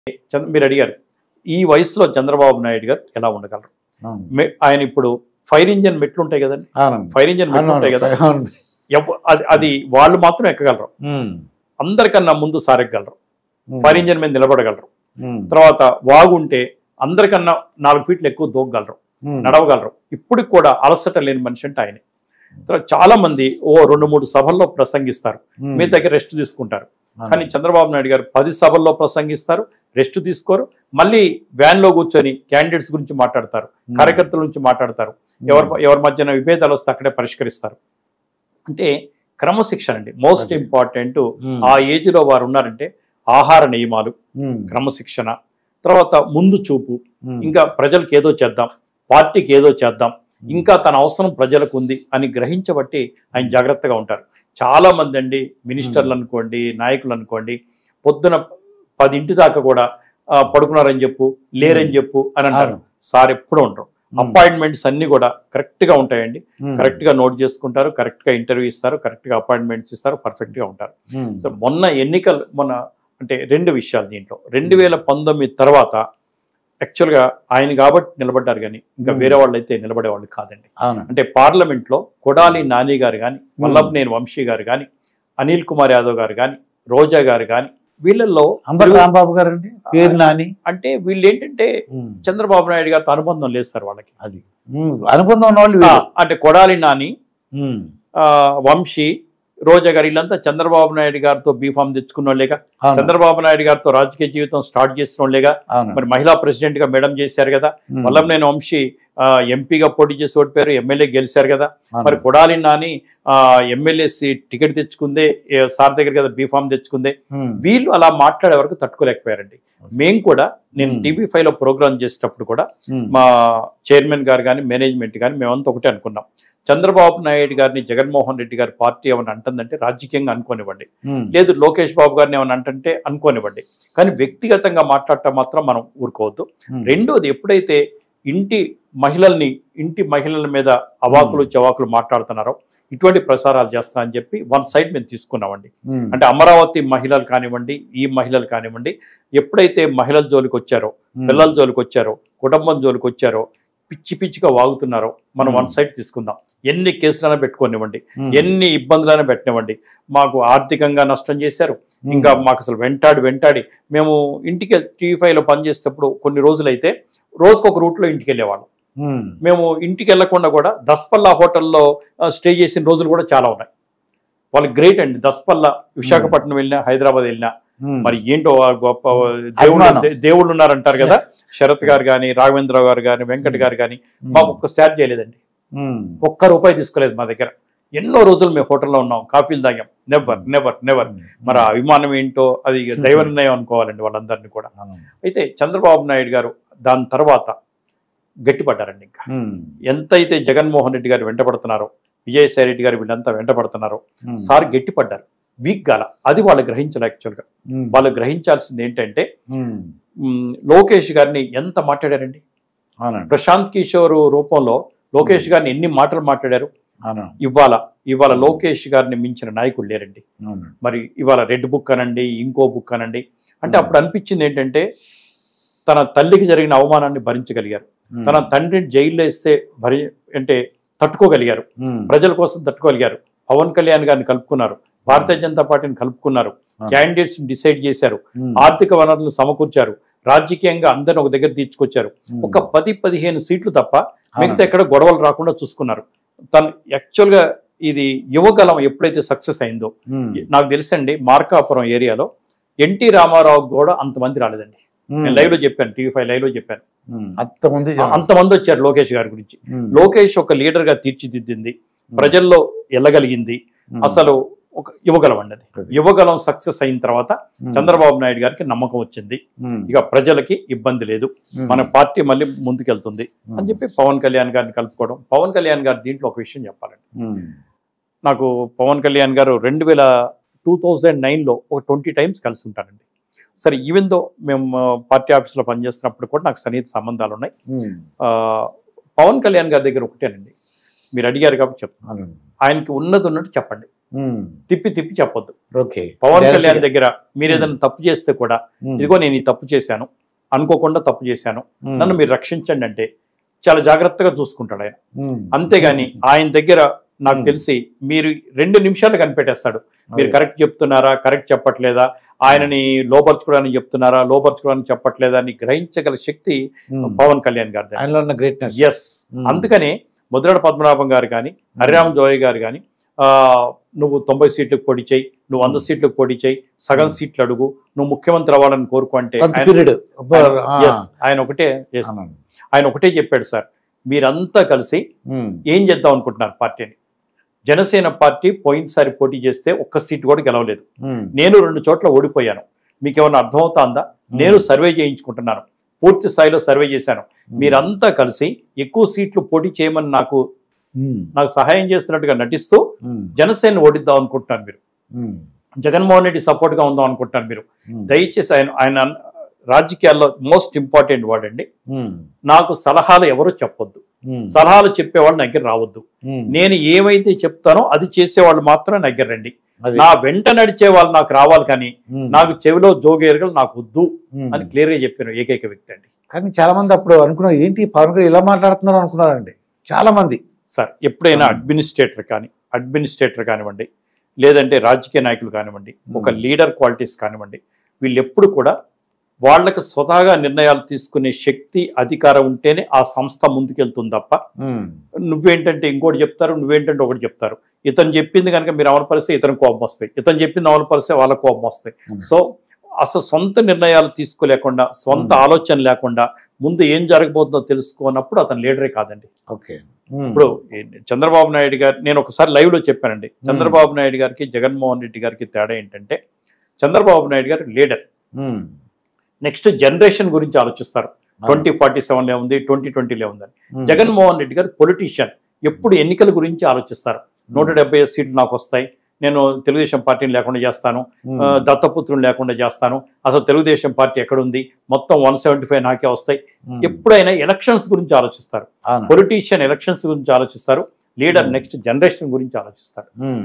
చంద్ర మీరు అడిగారు ఈ వయసులో చంద్రబాబు నాయుడు గారు ఎలా ఉండగలరు అవును. మె- ఆయన ఇప్పుడు ఫైర్ ఇంజన్ మెట్లు ఉంటాయి కదండి అవునండి. ఫైర్ ఇంజన్ మెట్లు ఉంటాయి కదా అవును. ఎవ- అది అది వాళ్ళు మాత్రం ఎక్కగలరు ఉమ్. అందరికన్నా ముందు సారెక్కగలరు ఉమ్. ఫైర్ ఇంజన్ మీద నిలబడగలరు ఉమ్. తర్వాత వాగుంటే అందరికన్నా నాలుగు ఫీట్లు ఎక్కువ దూకగలరు ఉమ్. నడవగలరు ఇప్పటికి కూడా అలసట లేని మనిషి అంటే ఆయనే తర్వాత చాలా మంది ఓ రెండు మూడు సభల్లో ప్రసంగిస్తారు ఉమ్. మీ దగ్గర రెస్ట్ తీసుకుంటారు అవును. కానీ చంద్రబాబు నాయుడు గారు పది సభల్లో ప్రసంగిస్తారు రెస్ట్ తీసుకోరు మళ్ళీ వ్యాన్లో కూర్చొని క్యాండిడేట్స్ గురించి మాట్లాడతారు ఉమ్. కార్యకర్తల నుంచి మాట్లాడతారు ఎవరి ఎవరి మధ్యన విభేదాలు వస్తే అక్కడే పరిష్కరిస్తారు అంటే క్రమశిక్షణ అండి మోస్ట్ అదే. Important um. ఆ ఏజ్లో వారు ఉన్నారంటే ఆహార నియమాలు ఉమ్. క్రమశిక్షణ తర్వాత ముందు చూపు ఉమ్. ఇంకా ప్రజలకు ఏదో చేద్దాం పార్టీకి ఏదో చేద్దాం ఇంకా తన అవసరం ప్రజలకు ఉంది అని గ్రహించబట్టి ఆయన జాగ్రత్తగా ఉంటారు చాలా మంది అండి మినిస్టర్లు అనుకోండి నాయకులు అనుకోండి పొద్దున పదింటి దాకా కూడా ఆ, పడుకున్నారని చెప్పు లేరని చెప్పు అని అంటారు అవును. సార్ ఎప్పుడు ఉంటారు ఉమ్. అపాయింట్మెంట్స్ అన్ని కూడా కరెక్ట్ గా ఉంటాయండి ఉమ్. కరెక్ట్ గా నోట్ చేసుకుంటారు కరెక్ట్ గా ఇంటర్వ్యూ ఇస్తారు కరెక్ట్ గా అపాయింట్మెంట్స్ ఇస్తారు పర్ఫెక్ట్ గా ఉంటారు ఉమ్. సో మొన్న ఎన్నికలు మొన్న అంటే రెండు విషయాలు దీంట్లో రెండు వేల పంతొమ్మిది తర్వాత యాక్చువల్గా ఆయన కాబట్టి నిలబడ్డారు కానీ ఇంకా Hmm. వేరే వాళ్ళు అయితే నిలబడేవాళ్ళు కాదండి అవును. అంటే పార్లమెంట్లో కొడాలి నాని గారు కానీ వల్లభనేని వంశీ గారు కానీ అనిల్ కుమార్ యాదవ్ గారు కానీ రోజా గారు కానీ వీళ్ళల్లో అంబటి రాంబాబు గారు అండి పేరు నాని అంటే వీళ్ళు ఏంటంటే ఉమ్. చంద్రబాబు నాయుడు గారితో అనుబంధం లేదు సార్ వాళ్ళకి అది ఉమ్. అనుబంధం ఉన్న వాళ్ళు ఆ, వీళ్ళు. అంటే కొడాలి నాని ఉమ్. ఆ, వంశీ రోజా గారు వీళ్ళంతా చంద్రబాబు నాయుడు గారితో బీఫామ్ తెచ్చుకున్న వాళ్ళేగా అవును. చంద్రబాబు నాయుడు గారితో రాజకీయ జీవితం స్టార్ట్ చేసిన వాళ్ళేగా అవును. మరి మహిళా ప్రెసిడెంట్ గా మేడం చేశారు కదా ఉమ్. వల్లభనేని వంశీ ఆ, ఎంపీగా పోటీ చేసి ఓడిపోయారు ఎమ్మెల్యే గెలిచారు కదా అవును. మరి కొడాలి నాని ఆ, ఎమ్మెల్యే సీట్ టికెట్ తెచ్చుకుందే ఏ, సార్ దగ్గర కదా బీఫామ్ తెచ్చుకుందే ఉమ్. వీళ్ళు అలా మాట్లాడే వరకు తట్టుకోలేకపోయారండి మేము కూడా నేను Hmm. టీవీ ఫైవ్ లో ప్రోగ్రామ్ చేసేటప్పుడు కూడా ఉమ్. మా చైర్మన్ గారు కానీ మేనేజ్మెంట్ కానీ మేమంతా ఒకటే అనుకున్నాం చంద్రబాబు నాయుడు గారిని జగన్మోహన్ రెడ్డి గారి పార్టీ ఏమైనా అంటుందంటే రాజకీయంగా అనుకోనివ్వండి ఉమ్. లేదు లోకేష్ బాబు గారిని ఏమైనా అంటుంటే అనుకోనివ్వండి కానీ వ్యక్తిగతంగా మాట్లాడటం మాత్రం మనం ఊరుకోవద్దు ఉమ్. రెండోది ఎప్పుడైతే ఇంటి మహిళల్ని ఇంటి మహిళల మీద అవాకులు చవాకులు మాట్లాడుతున్నారో ఇటువంటి ప్రసారాలు చేస్తున్నారని చెప్పి వన్ సైడ్ మేము తీసుకున్నామండి ఉమ్. అంటే అమరావతి మహిళలు కానివ్వండి ఈ మహిళలు కానివ్వండి ఎప్పుడైతే మహిళల జోలికి వచ్చారో ఉమ్. పిల్లల జోలికి వచ్చారో కుటుంబం జోలికి వచ్చారో పిచ్చి పిచ్చిగా వాగుతున్నారో మనం Hmm. వన్ సైడ్ తీసుకుందాం ఎన్ని కేసులైనా పెట్టుకోనివ్వండి ఉమ్. ఎన్ని ఇబ్బందులైనా పెట్టనివ్వండి మాకు ఆర్థికంగా నష్టం చేశారు ఉమ్. ఇంకా మాకు అసలు వెంటాడి వెంటాడి మేము ఇంటికి టీవీ ఫైవ్లో పనిచేసేటప్పుడు కొన్ని రోజులైతే రోజుకొక ఒక రూట్లో ఇంటికి వెళ్ళేవాళ్ళం ఉమ్. మేము ఇంటికి వెళ్లకుండా కూడా దస్పల్లా హోటల్లో ఆ, స్టే చేసిన రోజులు కూడా చాలా ఉన్నాయి వాళ్ళు గ్రేట్ అండి దస్పల్లా విశాఖపట్నం వెళ్ళినా హైదరాబాద్ వెళ్ళినా ఉమ్. మరి ఏంటో ఆ గొప్ప దేవుళ్ళు అభిమానం. దే- దేవుళ్ళు ఉన్నారంటారు కదా శరత్ గారు కానీ రాఘవేంద్రరావు గారు కానీ వెంకట్ గారు కానీ ఉమ్. మాకు ఒక్క స్టార్ట్ చేయలేదండి ఉమ్. ఒక్క రూపాయి తీసుకోలేదు మా దగ్గర ఎన్నో రోజులు మేము హోటల్లో ఉన్నాం కాఫీలు తాగాం నెవర్ నెవర్ నెవర్ మరి ఆ అభిమానం ఏంటో అది ఇక దైవ నిర్ణయం అనుకోవాలండి వాళ్ళందరినీ కూడా అవును. అయితే చంద్రబాబు నాయుడు గారు దాని తర్వాత గట్టిపడ్డారండి ఇంకా ఉమ్. ఎంతైతే జగన్మోహన్ రెడ్డి గారు వెంటబడుతున్నారో విజయసాయి రెడ్డి గారు వీళ్ళంతా వెంటబడుతున్నారో ఉమ్. సార్ గట్టిపడ్డారు వీక్ గాల అది వాళ్ళు గ్రహించాలి యాక్చువల్గా ఉమ్. వాళ్ళు గ్రహించాల్సింది ఏంటంటే ఉమ్. మ్, లోకేష్ గారిని ఎంత మాట్లాడారండి అవునండి ప్రశాంత్ కిషోర్ రూపంలో లోకేష్ గారిని ఎన్ని మాటలు మాట్లాడారు అవును ఇవాళ ఇవాళ లోకేష్ గారిని మించిన నాయకుడు లేరండి అవునండి మరి ఇవాళ రెడ్ బుక్ అనండి ఇంకో బుక్ అనండి అంటే Hmm. అప్పుడు అనిపించింది ఏంటంటే తన తల్లికి జరిగిన అవమానాన్ని భరించగలిగారు ఉమ్. తన తండ్రిని జైల్లో వేస్తే భరి అంటే తట్టుకోగలిగారు ఉమ్. ప్రజల కోసం తట్టుకోగలిగారు పవన్ కళ్యాణ్ గారిని కలుపుకున్నారు భారతీయ జనతా పార్టీని కలుపుకున్నారు Ah. క్యాండిడేట్స్ డిసైడ్ చేశారు ఉమ్. ఆర్థిక వనరులను సమకూర్చారు రాజకీయంగా అందరిని ఒక దగ్గర తీర్చుకొచ్చారు ఉమ్. ఒక పది పదిహేను సీట్లు తప్ప మిగతా అవునండి. ఎక్కడ గొడవలు రాకుండా చూసుకున్నారు తను యాక్చువల్గా ఇది యువగలం ఎప్పుడైతే సక్సెస్ అయిందో ఉమ్. నాకు తెలుసండి మార్కాపురం ఏరియాలో ఎన్టీ రామారావు కూడా అంతమంది రాలేదండి ఉమ్. నేను లైవ్ లో చెప్పాను టీవీ ఫైవ్ లైవ్ లో చెప్పాను ఉమ్. అంతమంది జనం. అంతమంది వచ్చారు లోకేష్ గారి గురించి ఉమ్. లోకేష్ ఒక లీడర్ గా తీర్చిదిద్దింది ప్రజల్లో వెళ్ళగలిగింది ఉమ్. అసలు ఒక యువగలం అన్నది అది. యువగలం సక్సెస్ అయిన తర్వాత ఉమ్. చంద్రబాబు నాయుడు గారికి నమ్మకం వచ్చింది ఉమ్. ఇక ప్రజలకి ఇబ్బంది లేదు ఉమ్. మన పార్టీ మళ్ళీ ముందుకెళ్తుంది ఉమ్. అని చెప్పి పవన్ కళ్యాణ్ గారిని కలుపుకోవడం పవన్ కళ్యాణ్ గారు దీంట్లో ఒక విషయం చెప్పాలండి ఉమ్. నాకు పవన్ కళ్యాణ్ గారు రెండు వేల టూ థౌజండ్ నైన్లో ఒక ట్వంటీ టైమ్స్ కలిసి ఉంటారండి సరే ఈవెన్ దో మేము ఆ, పార్టీ ఆఫీస్లో పనిచేస్తున్నప్పుడు కూడా నాకు సన్నిహిత సంబంధాలు ఉన్నాయి ఉమ్. ఆ, పవన్ కళ్యాణ్ గారి దగ్గర ఒకటేనండి మీరు అడిగారు కాబట్టి చెప్తాను అవునండి. ఆయనకి ఉన్నది ఉన్నట్టు చెప్పండి ఉమ్. తిప్పి తిప్పి చెప్పొద్దు ఓకే పవన్ Direct కళ్యాణ్ గా. దగ్గర మీరు ఏదైనా తప్పు చేస్తే కూడా ఉమ్. ఇదిగో నేను ఈ తప్పు చేశాను అనుకోకుండా తప్పు చేశాను ఉమ్. నన్ను మీరు రక్షించండి అంటే చాలా జాగ్రత్తగా చూసుకుంటాడు ఆయన ఉమ్. అంతేగాని ఆయన దగ్గర నాకు Hmm. తెలిసి మీరు రెండు నిమిషాలు కనిపెట్టేస్తాడు మీరు అదే. కరెక్ట్ చెప్తున్నారా కరెక్ట్ చెప్పట్లేదా ఆయనని లోపరచుకోవడానికి చెప్తున్నారా లోపరచుకోవడానికి చెప్పట్లేదా అని గ్రహించగల శక్తి ఉమ్. పవన్ కళ్యాణ్ గారి ఆయనలో ఉన్న గ్రేట్నెస్ ఎస్ అందుకనే ముద్రడ పద్మనాభం గారు కానీ హరిరామ్ జోయ్ గారు కానీ నువ్వు తొంభై సీట్లకు పోటీ చేయి నువ్వు వంద సీట్లకు పోటీ చేయి సగం Hmm. సీట్లు అడుగు నువ్వు ముఖ్యమంత్రి అవ్వాలని కోరుకో అంటే ఆయన- పీరియడ్ Yes, ఆయన ఒకటే yes, ఆయన ఒకటే చెప్పాడు సార్ మీరంతా కలిసి ఏం చేద్దాం అనుకుంటున్నారు పార్టీని జనసేన పార్టీ పోయినసారి పోటీ చేస్తే ఒక్క సీట్ కూడా గెలవలేదు నేను రెండు చోట్ల ఓడిపోయాను మీకు ఏమైనా అర్థమవుతుందా నేను సర్వే చేయించుకుంటున్నాను పూర్తి స్థాయిలో సర్వే చేశాను మీరంతా కలిసి ఎక్కువ సీట్లు పోటీ చేయమని నాకు నాకు సహాయం చేస్తున్నట్టుగా నటిస్తూ జనసేన ఓడిద్దాం అనుకుంటున్నారు మీరు జగన్మోహన్ రెడ్డి సపోర్ట్ గా ఉందాం అనుకుంటున్నారు మీరు దయచేసి ఆయన ఆయన రాజకీయాల్లో మోస్ట్ ఇంపార్టెంట్ వర్డ్ అండి నాకు సలహాలు ఎవరు చెప్పొద్దు సలహాలు చెప్పేవాళ్ళు నా దగ్గర రావద్దు నేను ఏమైతే చెప్తానో అది చేసేవాళ్ళు మాత్రం నా దగ్గర రండి నా వెంట నడిచే వాళ్ళు నాకు రావాలి కానీ నాకు చెవిలో జోగేరుగలు నాకు వద్దు అని క్లియర్ గా చెప్పాను ఏకైక వ్యక్తి అండి కానీ చాలా మంది అప్పుడు అనుకున్నారు ఏంటి పవన్ కళ్యాణ్ ఇలా మాట్లాడుతున్నారు అనుకున్నారండి చాలా మంది సార్ ఎప్పుడైనా Hmm. అడ్మినిస్ట్రేటర్ కానీ అడ్మినిస్ట్రేటర్ కానివ్వండి లేదంటే రాజకీయ నాయకులు కానివ్వండి ఒక Hmm. లీడర్ క్వాలిటీస్ కానివ్వండి వీళ్ళు ఎప్పుడు కూడా వాళ్ళకి స్వతహాగా నిర్ణయాలు తీసుకునే శక్తి అధికారం ఉంటేనే ఆ సంస్థ ముందుకెళ్తుంది తప్ప నువ్వేంటంటే ఇంకోటి చెప్తారు నువ్వేంటంటే ఒకటి చెప్తారు ఇతను చెప్పింది కనుక మీరు అమలు పరిస్తే ఇతను కోపం వస్తాయి ఇతను చెప్పింది అమలు పరిస్తే వాళ్ళ కోపం వస్తాయి Hmm. సో అసలు సొంత నిర్ణయాలు తీసుకోలేకుండా సొంత Hmm. ఆలోచన లేకుండా ముందు ఏం జరగబోతుందో తెలుసుకున్నప్పుడు అతను లీడరే కాదండి ఓకే ఇప్పుడు ఈ చంద్రబాబు నాయుడు గారు నేను ఒకసారి లైవ్ లో చెప్పానండి చంద్రబాబు నాయుడు గారికి జగన్మోహన్ రెడ్డి గారికి తేడా ఏంటంటే చంద్రబాబు నాయుడు గారు లీడర్ నెక్స్ట్ జనరేషన్ గురించి ఆలోచిస్తారు ట్వంటీ ఫార్టీ సెవెన్లో ఉంది ట్వంటీ ట్వంటీలో ఉందని జగన్మోహన్ రెడ్డి గారు పొలిటీషియన్ ఎప్పుడు ఎన్నికల గురించి ఆలోచిస్తారు నూట డెబ్బై ఐదు సీట్లు నాకు వస్తాయి నేను తెలుగుదేశం పార్టీని లేకుండా చేస్తాను ఆ, దత్తపుత్రుని లేకుండా చేస్తాను అసలు తెలుగుదేశం పార్టీ ఎక్కడుంది మొత్తం వన్ సెవెంటీ ఫైవ్ నాకే వస్తాయి ఎప్పుడైనా ఎలక్షన్స్ గురించి ఆలోచిస్తారు పొలిటీషియన్ ఎలక్షన్స్ గురించి ఆలోచిస్తారు లీడర్ Hmm. నెక్స్ట్ జనరేషన్ గురించి ఆలోచిస్తారు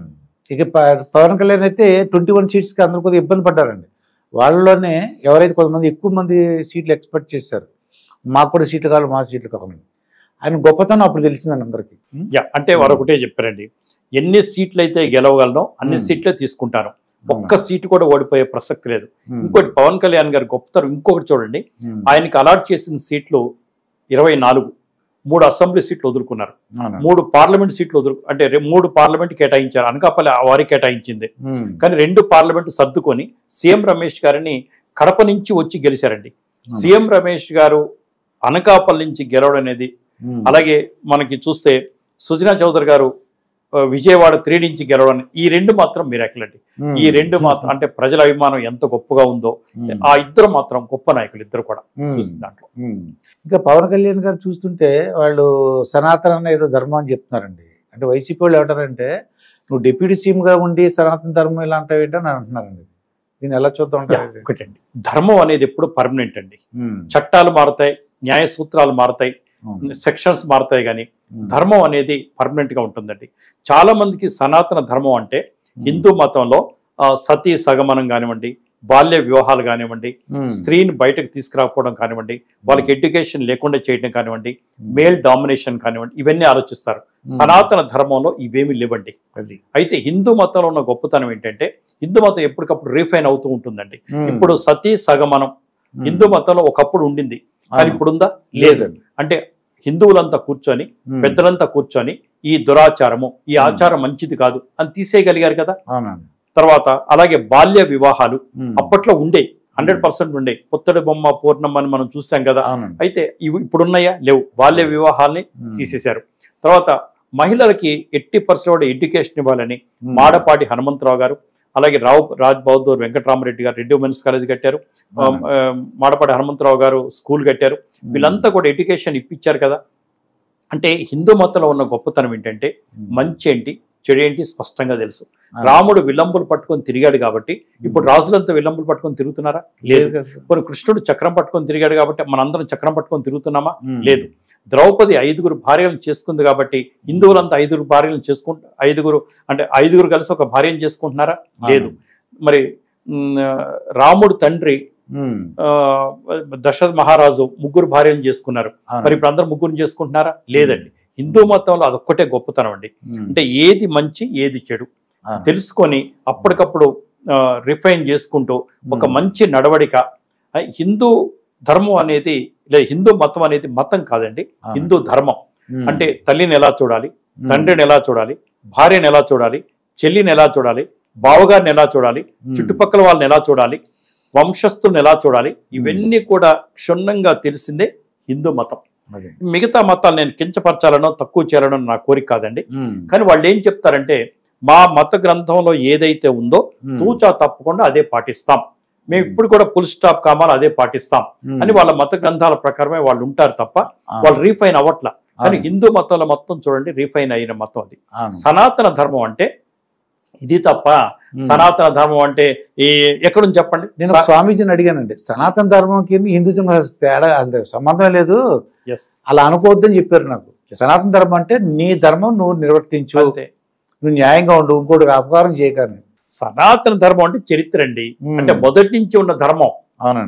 ఇక ప- పవన్ కళ్యాణ్ అయితే ట్వంటీ వన్ సీట్స్కి అందరూ కొద్దిగా ఇబ్బంది పడ్డారండి వాళ్ళలోనే ఎవరైతే కొంతమంది ఎక్కువ మంది సీట్లు ఎక్స్పెక్ట్ చేశారు మాకు కూడా సీట్లు కావాలి మా సీట్లు కావాలని ఆయన గొప్పతనం అప్పుడు తెలిసిందండి అందరికీ యా అంటే వారు ఒకటే చెప్పారండి ఎన్ని సీట్లు అయితే గెలవగలనో అన్ని Hmm. సీట్లే తీసుకుంటాను ఒక్క సీటు కూడా ఓడిపోయే ప్రసక్తి లేదు ఇంకోటి పవన్ కళ్యాణ్ గారు గొప్పతనం ఇంకొకటి చూడండి ఆయనకి అలాట్ చేసిన సీట్లు ఇరవై నాలుగు మూడు అసెంబ్లీ సీట్లు వదులుకున్నారు మూడు పార్లమెంట్ సీట్లు వదులు అంటే రె- మూడు పార్లమెంట్ కేటాయించారు అనకాపల్లి ఆ వారి కేటాయించింది కానీ రెండు పార్లమెంట్ సర్దుకొని సీఎం రమేష్ గారిని కడప నుంచి వచ్చి గెలిచారండి సీఎం రమేష్ గారు అనకాపల్లి నుంచి గెలవడం అనేది అలాగే మనకి చూస్తే సుజనా చౌదరి గారు ఆ, విజయవాడ త్రీ నుంచి గెలవడం ఈ రెండు మాత్రం మిరాకిల్ అండి ఈ రెండు మాత్రం అంటే ప్రజల అభిమానం ఎంత గొప్పగా ఉందో ఆ ఇద్దరు మాత్రం గొప్ప నాయకులు ఇద్దరు కూడా చూసిన దాంట్లో ఇంకా పవన్ కళ్యాణ్ గారు చూస్తుంటే వాళ్ళు సనాతన అనే ఏదో ధర్మం అని చెప్తున్నారండి అంటే వైసీపీ వాళ్ళు ఏమంటారంటే నువ్వు డిప్యూటీ సీఎంగా ఉండి సనాతన ధర్మం ఇలా అంటావు ఏంటని అంటున్నారండి దీన్ని ఎలా చూద్దాం యా, అంటారు ఒకటండి ధర్మం అనేది ఎప్పుడు పర్మనెంట్ అండి చట్టాలు మారుతాయి న్యాయ సూత్రాలు మారుతాయి సెక్షన్స్ మారుతాయి కానీ ధర్మం అనేది పర్మనెంట్ గా ఉంటుందండి చాలా మందికి సనాతన ధర్మం అంటే హిందూ మతంలో ఆ, సతీ సగమనం కానివ్వండి బాల్య వివాహాలు కానివ్వండి స్త్రీని బయటకు తీసుకురాకపోవడం కానివ్వండి వాళ్ళకి ఎడ్యుకేషన్ లేకుండా చేయడం కానివ్వండి మేల్ డామినేషన్ కానివ్వండి ఇవన్నీ ఆలోచిస్తారు సనాతన ధర్మంలో ఇవేమీ లేవండి అది అయితే హిందూ మతంలో ఉన్న గొప్పతనం ఏంటంటే హిందూ మతం ఎప్పటికప్పుడు రీఫైన్ అవుతూ ఉంటుందండి ఇప్పుడు సతీ సగమనం హిందూ మతంలో ఒకప్పుడు ఉండింది కానీ ఇప్పుడుందా లేదు లేదండి అంటే హిందువులంతా కూర్చొని పెద్దలంతా కూర్చొని ఈ దురాచారము ఈ ఆచారం మంచిది కాదు అని తీసేయగలిగారు కదా అవునండి తర్వాత అలాగే బాల్య వివాహాలు ఉమ్. అప్పట్లో ఉండే హండ్రెడ్ పర్సెంట్ ఉండే పుత్తడి బొమ్మ పూర్ణమ్మ అని మనం చూసాం కదా అవునండి అయితే ఇవి ఇప్పుడున్నాయా లేవు బాల్య వివాహాల్ని ఉమ్. తీసేశారు తర్వాత మహిళలకి ఎట్టి పర్సెంట్ ఎడ్యుకేషన్ ఇవ్వాలని ఉమ్. మాడపాటి హనుమంతరావు గారు అలాగే రావు రాజ్ బహదూర్ వెంకటరామరెడ్డి గారు రెడ్డి ఉమెన్స్ కాలేజ్ కట్టారు ఆ, అవునండి. ఆ, మాడపాటి హనుమంతరావు గారు స్కూల్ కట్టారు వీళ్ళంతా కూడా ఎడ్యుకేషన్ ఇప్పించారు కదా అంటే హిందూ మతంలో ఉన్న గొప్పతనం ఏంటంటే ఉమ్. మంచి ఏంటి చెడు ఏంటి స్పష్టంగా తెలుసు రాముడు విల్లంబులు పట్టుకొని తిరిగాడు కాబట్టి ఇప్పుడు రాజులంతా విల్లంబులు పట్టుకొని తిరుగుతున్నారా లేదు కదా సార్. ఇప్పుడు కృష్ణుడు చక్రం పట్టుకొని తిరిగాడు కాబట్టి మనందరం చక్రం పట్టుకొని తిరుగుతున్నామా ఉమ్. లేదు ద్రౌపది ఐదుగురు భార్యలను చేసుకుంది కాబట్టి హిందువులంతా ఐదుగురు భార్యలను చేసుకుంటు ఐదుగురు అంటే ఐదుగురు కలిసి ఒక భార్యను చేసుకుంటున్నారా లేదు మరి ఉమ్, రాముడు తండ్రి ఉమ్. ఆ, దశరథ మహారాజు ముగ్గురు భార్యలను చేసుకున్నారు అవును. మరి ఇప్పుడు అందరు ముగ్గురు చేసుకుంటున్నారా లేదండి హిందూ మతంలో అదొక్కటే గొప్పతనం అండి ఉమ్. అంటే ఏది మంచి ఏది చెడు అవును. తెలుసుకొని అప్పటికప్పుడు రిఫైన్ చేసుకుంటూ ఒక ఉమ్. మంచి నడవడిక ఆ, హిందూ ధర్మం అనేది లేదా హిందూ మతం అనేది మతం కాదండి అవును. హిందూ ధర్మం ఉమ్. అంటే తల్లిని ఎలా చూడాలి ఉమ్. తండ్రిని ఎలా చూడాలి భార్యను ఎలా చూడాలి చెల్లిని ఎలా చూడాలి బావగారిని ఎలా చూడాలి ఉమ్. చుట్టుపక్కల వాళ్ళని ఎలా చూడాలి వంశస్థుల్ని ఎలా చూడాలి ఇవన్నీ కూడా క్షుణ్ణంగా తెలిసిందే హిందూ మతం అదే. మిగతా మతాలు నేను కించపరచాలనో తక్కువ చేయాలనో నా కోరిక కాదండి ఉమ్. కానీ వాళ్ళు ఏం చెప్తారంటే మా మత గ్రంథంలో ఏదైతే ఉందో ఉమ్. తూచా తప్పకుండా అదే పాటిస్తాం మేము ఇప్పుడు కూడా ఫుల్ స్టాప్ కామాలు అదే పాటిస్తాం ఉమ్. అని వాళ్ళ మత గ్రంథాల ప్రకారమే వాళ్ళు ఉంటారు తప్ప అవును. వాళ్ళు రీఫైన్ అవ్వట్ల కానీ అవును. హిందూ మతంలో మొత్తం చూడండి రీఫైన్ అయిన మతం అది అవును. సనాతన ధర్మం అంటే ఇది తప్ప ఉమ్. సనాతన ధర్మం అంటే ఈ ఎక్కడుంది చెప్పండి నేను ఒక స్వామీజీని అడిగానండి సనాతన ధర్మంకి హిందూజం తేడా అది సంబంధం లేదు ఎస్ అలా అనుకోవద్దని చెప్పారు నాకు సనాతన ధర్మం అంటే నీ ధర్మం నువ్వు నిర్వర్తించు అంతే నువ్వు న్యాయంగా ఉండు ఇంకోటి అపకారం చేయకని సనాతన ధర్మం అంటే చరిత్ర అండి ఉమ్. అంటే మొదటి నుంచి ఉన్న ధర్మం అవునండి